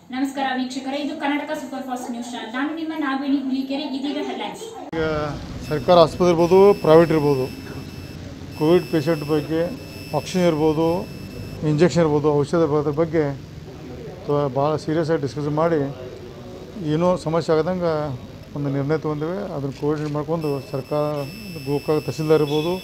ನಮಸ್ಕಾರ ವೀಕ್ಷಕರೇ ಇದು Karnataka super fast news channel ನಾನು ನಿಮ್ಮ ನಾಗವೇಣಿ ಹುಲಿಕೆರೆ ಇದೀಗ ಹೆಡ್ಲೈನ್ಸ್ ಈಗ ಸರ್ಕಾರ ಆಸ್ಪತ್ರೆ ಇರ್ಬೋದು ಪ್ರೈವೇಟ್ ಇರ್ಬೋದು ಕೋವಿಡ್ ಪೇಷಂಟ್ ಬಗ್ಗೆ ಆಕ್ಸಿಜನ್ ಇರ್ಬೋದು ಇಂಜೆಕ್ಷನ್ ಇರ್ಬೋದು ಔಷಧ ಇರ್ಬೋದು ಬಗ್ಗೆ ತ- ಭಾಳ ಸೀರಿಯಸ್ ಆಗಿ ಡಿಸ್ಕಸ್ ಮಾಡಿ ಏನೋ ಸಮಸ್ಯೆ ಆಗದಂಗೆ ಒಂದು ನಿರ್ಣಯ ತೊಗೊಂಡಿವೆ ಅದನ್ನು ಕೋವಿಡ್ ಮಾಡ್ಕೊಂಡು ಸರ್ಕಾರ ಗೋಕಾಕ್ ತಹಸೀಲ್ದಾರ್ ಇರ್ಬೋದು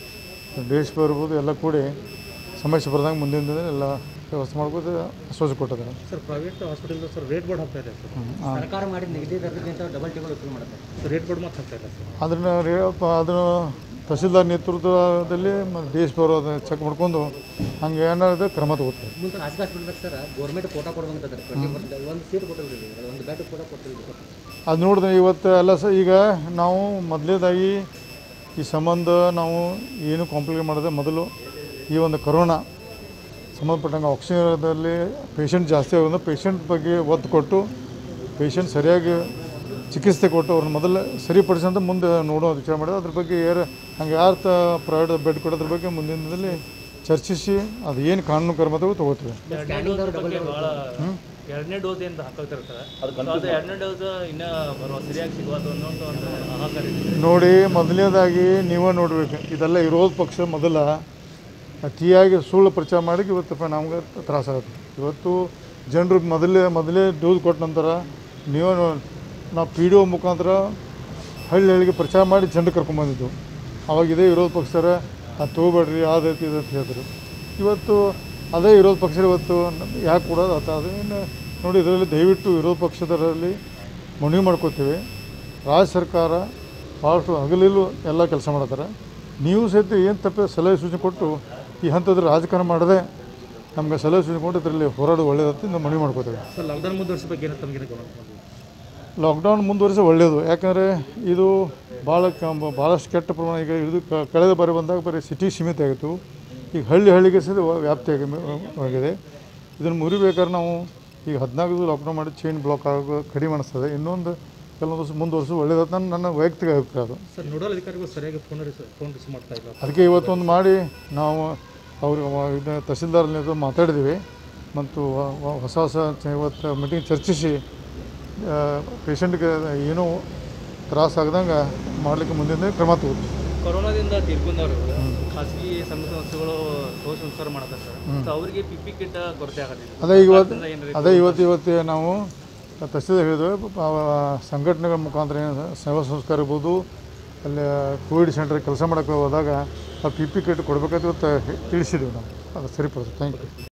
ಡಿ ಎಸ್ ಪಿ ಇರ್ಬೋದು ಎಲ್ಲ ಕೂಡಿ ಸಮಸ್ಯೆ ಬರ್ದಂಗೆ ಮುಂದಿನ ದಿನದಲ್ಲಿ ಎಲ್ಲ ವ್ಯವಸ್ಥೆ ಮಾಡ್ಬೋದು ಆಶ್ವಾಸ ಕೊಟ್ಟಿದ್ದಾರೆ sir private hospital sir rate board ಹಾಕ್ತಾ ಇದೆ ಸರ್ ಸರ್ಕಾರ ಮಾಡಿದ ನಿಗದಿ ದರಕ್ಕಿಂತ ಡಬಲ್ ಟಿಬಲ್ ವಸೂಲು ಮಾಡುತ್ತೆ ಸರ್ ರೇಟ್ ಬೋರ್ಡ್ ಮತ್ತೆ ಹಾಕ್ತಾ ಇಲ್ಲ ಸರ್ ಅದನ್ನು ರೇ- ಪ- ಅದನ್ನು ತಹಸೀಲ್ದಾರ್ ನೇತೃತ್ವದಲ್ಲಿ ಮತ್ತು ಡಿ ಎಸ್ ಪಿ ಅವರು ಅದನ್ನು ಚೆಕ್ ಮಾಡ್ಕೊಂಡು ಹಂಗೆ ಏನಾದ್ರು ಕ್ರಮ ತಗೋತಾರೆ ಮುಂದೆ ಖಾಸಗಿ ಹಾಸ್ಪಿಟಲ್ ಸರ್ ಗೌರ್ಮೆಂಟ್ ಕೋಟಾ ಕೊಡುವಂತಂದ್ರೆ ಟ್ವೆಂಟಿ ಪರ್ಸೆಂಟ್ ಒಂದು ಸೀಟ್ ಕೊಟ್ಟಿಲ್ಲ ಒಂದು ಬೆಡ್ ಕೂಡ ಕೊಟ್ಟಿಲ್ಲ ಅದು ನೋಡಿದ್ರೆ ಇವತ್ತು ಎಲ್ಲ ಸ ಈಗ ನಾವು ಮೊದಲೇದಾಗಿ ಈ ಸಂಬಂಧ ನಾವು ಏನು ಕಾಂಪ್ಲಿಕೇಟ್ ಮಾಡಿದೆ ಮೊದಲು ಈ ಒಂದು ಕರೋನಾ ಸಂಬಂಧಪಟ್ಟಂಗೆ ಆಕ್ಸಿಜನ್ದಲ್ಲಿ ಪೇಷಂಟ್ ಜಾಸ್ತಿ ಆಗೋದ್ರಿಂದ ಪೇಷಂಟ್ ಬಗ್ಗೆ ಒತ್ತು ಕೊಟ್ಟು ಪೇಷಂಟ್ ಸರಿಯಾಗಿ ಚಿಕಿತ್ಸೆ ಕೊಟ್ಟು ಅವ್ರನ್ನ ಮೊದಲು ಸರಿಪಡಿಸಂತ ಮುಂದೆ ನೋಡೋ ವಿಚಾರ ಮಾಡಿದೆ ಅದ್ರ ಬಗ್ಗೆ ಯಾರು ಹಂಗೆ ಯಾರು ತ ಪ್ರೈವೇಟ್ ಬೆಡ್ ಕೊಡೋದ್ರ ಬಗ್ಗೆ ಮುಂದಿನ ದಿನದಲ್ಲಿ ಚರ್ಚಿಸಿ ಅದು ಏನು ಕಾನೂನು ಕ್ರಮ ತಗೋ ತಗೋತೀವಿ ಎರಡನೇ ಡೋಸ್ ಬಗ್ಗೆ ಭಾಳ ಎರಡನೇ ಡೋಸ್ ಏನು ಹಾಕೋತಾರೆ ಸರ್ ಅದು ಎರಡನೇ ಡೋಸ್ ಇನ್ನೂ ಬರುವ ಸರಿಯಾಗಿ ಸಿಗೋದು ಅನ್ನೋದು ಒಂದು ಹಾಹಾಕಾರ ಇದೆ ನೋಡಿ ಮೊದಲನೇದಾಗಿ ನೀವೇ ನೋಡ್ಬೇಕು ಇದೆಲ್ಲ ವಿರೋಧ ಪಕ್ಷ ಮೊದಲ ಅತಿಯಾಗಿ ಸುಳ್ಳು ಪ್ರಚಾರ ಮಾಡಿ ಇವತ್ತು ಪ- ನಮ್ಗೆ ತ್ರಾಸಾಗುತ್ತೆ ಇವತ್ತು ಜನರು ಮೊದಲೇ ಮೊದಲೇ ಡೋಸ್ ಕೊಟ್ಟ ನಂತರ ನೀವೇ ನೋ- ನಾವು ಪಿ ಡಿ ಒ ಮುಖಾಂತರ ಹಳ್ಳಿ ಹಳ್ಳಿಗೆ ಪ್ರಚಾರ ಮಾಡಿ ಜನರು ಕರ್ಕೊಂಬಂದಿದ್ದು ಅವಾಗ ಇದೇ ವಿರೋಧ ಪಕ್ಷರ ಅದು ತೊಗೋಬೇಡ್ರಿ ಆದೈತಿ ಇದು ಅಂತ ಹೇಳಿದ್ರು ಇವತ್ತು ಅದೇ ವಿರೋಧ ಪಕ್ಷ ಇವತ್ತು ಯಾಕೆ ಕೊಡೋದು ಆತ ಅದೇನು ನೋಡಿ ಇದರಲ್ಲಿ ದಯವಿಟ್ಟು ವಿರೋಧ ಪಕ್ಷದರಲ್ಲಿ ಮನವಿ ಮಾಡ್ಕೋತೀವಿ ರಾಜ್ಯ ಸರ್ಕಾರ ಭಾಳಷ್ಟು ಹಗಲಿಲ್ಲೂ ಎಲ್ಲ ಕೆಲಸ ಮಾಡ್ತಾರೆ ನೀವು ಸಹಿತ ಏನು ತಪ್ಪ ಸಲಹೆ ಸೂಚನೆ ಕೊಟ್ಟು ಈ ಹಂತದ ರಾಜಕಾರಣ ಮಾಡದೆ ನಮ್ಗೆ ಸಲಹೆ ಸೂಚನೆ ಕೊಟ್ಟು ಇದರಲ್ಲಿ ಹೋರಾಡೋದು ಒಳ್ಳೆಯದಂತ ನಾವು ಮನವಿ ಮಾಡ್ಕೋತೇವೆ ಸರ್ ಲಾಕ್ಡೌನ್ ಮುಂದುವರಿಸ ಬಗ್ಗೆ ಏನು ತಮಗೆ ಲಾಕ್ಡೌನ್ ಮುಂದುವರಿಸಿ ಒಳ್ಳೆಯದು ಯಾಕಂದರೆ ಇದು ಭಾಳ ಕ ಭಾಳಷ್ಟು ಕೆಟ್ಟ ಪ್ರಮಾಣ ಈಗ ಇದು ಕ- ಕಳೆದ ಬಾರಿ ಬಂದಾಗ ಬರೀ ಸಿಟಿ ಸೀಮಿತ ಆಗಿತ್ತು ಈಗ ಹಳ್ಳಿ ಹಳ್ಳಿಗೆ ಸಹಿತ ವ- ವ್ಯಾಪ್ತಿ ಆಗಿ- ಆಗಿದೆ ಇದನ್ನು ಮುರಿಬೇಕಾದ್ರೆ ನಾವು ಈಗ ಹದಿನಾಲ್ಕು ಲಾಕ್ಡೌನ್ ಮಾಡಿ ಚೈನ್ ಬ್ಲಾಕ್ ಆಗೋ ಕಡಿಮೆ ಅನಿಸ್ತದೆ ಇನ್ನೊಂದು ಕೆಲವೊಂದು ವರ್ಷ ಮುಂದುವರಿಸಿ ಒಳ್ಳೆಯದಂತ ನನ್ನ ನನ್ನ ವೈಯಕ್ತಿಕ ಅಭಿಪ್ರಾಯ ಅದು ಸರ್ ನೋಡಲ್ ಅಧಿಕಾರಿಗಳು ಸರಿಯಾಗಿ ಫೋನ್ ಫೋನ್ ರಿಸೀವ್ ಮಾಡ್ತಾ ಇಲ್ಲ ಅದಕ್ಕೆ ಇವತ್ತೊಂದು ಮಾಡಿ ನಾವು ಅವ್ರಿಗೆ ವ- ಇದು ತಹಸೀಲ್ದಾರ್ ನೇತೃತ್ವ ಮಾತಾಡಿದ್ದೀವಿ ಮತ್ತು ವ- ವ- ಹೊಸ ಹೊಸ ಚ- ಇವತ್ತು ಮೀಟಿಂಗ್ ಚರ್ಚಿಸಿ ಪೇಷಂಟ್ಗೆ ಏನೂ ತ್ರಾಸ ಆಗದಂಗೆ ಮಾಡಲಿಕ್ಕೆ ಮುಂದಿನ ಕ್ರಮ ತಗೋತೀವಿ ಕೊರೋನಾದಿಂದ ತೀರ್ಕೊಂಡವರು ಖಾಸಗಿ ಸಂಘ ಸಂಸ್ಥೆಗಳು ಶೋಷ ಸಂಸ್ಕಾರ ಮಾಡ್ತಾರೆ ಸರ್ ಸೊ ಅವರಿಗೆ ಪಿ ಪಿ ಕಿಟ್ ಕೊರತೆ ಆಗೋದಿಲ್ಲ ಅದೇ ಇವತ್ತು ಅದೇ ಇವತ್ತು ಇವತ್ತು ನಾವು ತಹಸೀಲ್ದಾರ್ ಹೇಳಿದ್ವಿ ಪ- ಸಂಘಟನೆಗಳ ಮುಖಾಂತರ ಏನು ಸೇವಾ ಸಂಸ್ಕಾರ ಇರ್ಬೋದು ಅಲ್ಲಿ ಕೋವಿಡ್ ಸೆಂಟರ್ ಕೆಲಸ ಮಾಡೋಕ್ಕೆ ಹೋದಾಗ ಆ ಪಿ ಪಿ ಕಿಟ್ ಕೊಡಬೇಕಂತ ಇವತ್ತು ತಿಳಿಸಿದ್ದೀವಿ ನಾವು ಅದು ಸರಿಪಡಿಸಿ ಥ್ಯಾಂಕ್ ಯು